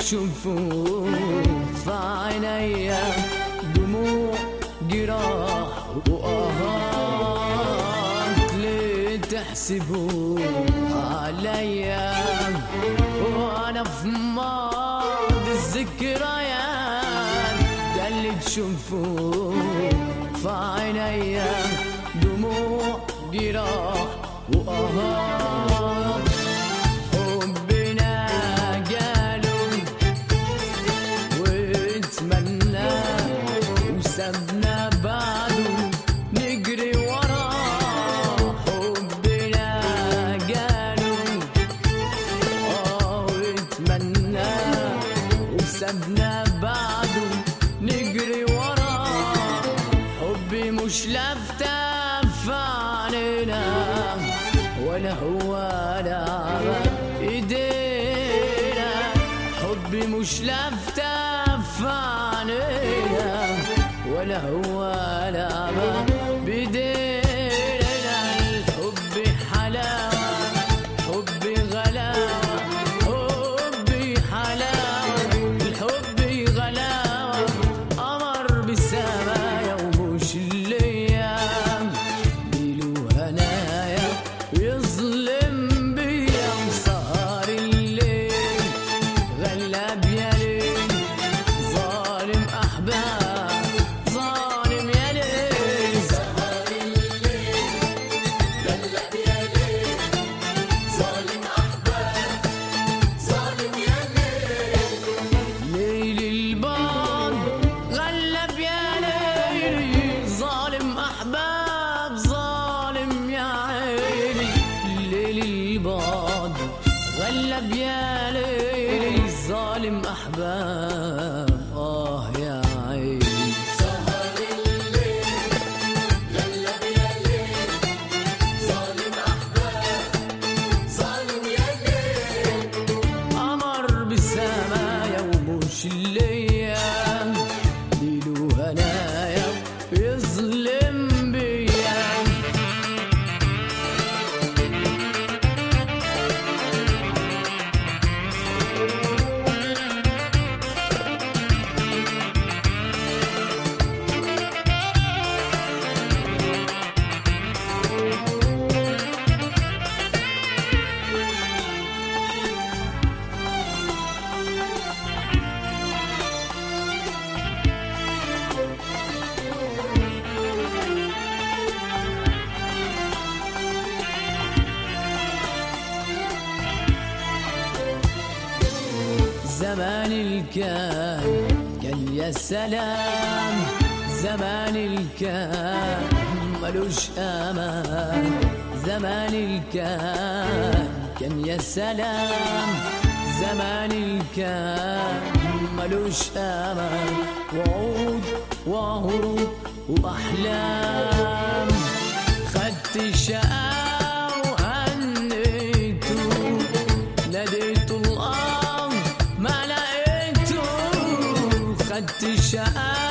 شفوف عينيا دموع جراح وآهات ليه تحسبوا عليا وانا في ماضي الذكريات ده اللي تشوفوه في عينيا دموع جراح وآهات حبنا جاله واتمنى وسابنا بعده نجري وراه حبنا جاله اه واتمنى وسابنا بعده نجري وراه حبي مش لافتة في عينينا ولا هو لعبة ايدينا حبي مش لافتة في عينينا ولا هو لعبة بايدينا الحب حلاوة حبي غلاوة حبي حلاوة الحب غلاوة قمر بالسمايا ومش الايام ليله هنايا يظلم بيا وسهر الليل غلب يا ليل ظالم احباب ظالم يا ليل سهر الليل غلب يا ليل ظالم احباب ظالم يا ليل ليل البار غلب يا ليلي ظالم احباب ظالم يا عيني ليل البار غلب يا ليلي ظالم احباب اه يا عيني سهر الليل غلب يا ليل ظالم احباب ظالم يا ليل قمر بالسمايا ومش الايام ليله هنايا يظلم بيا زمان الكان كان يا سلام زمان الكان ملوش امان زمان الكان كان يا سلام زمان الكان ملوش امان وعود وهروب واحلام خدت الشقاء وهنيته ناديت الله ما لقيته خدت الشقاء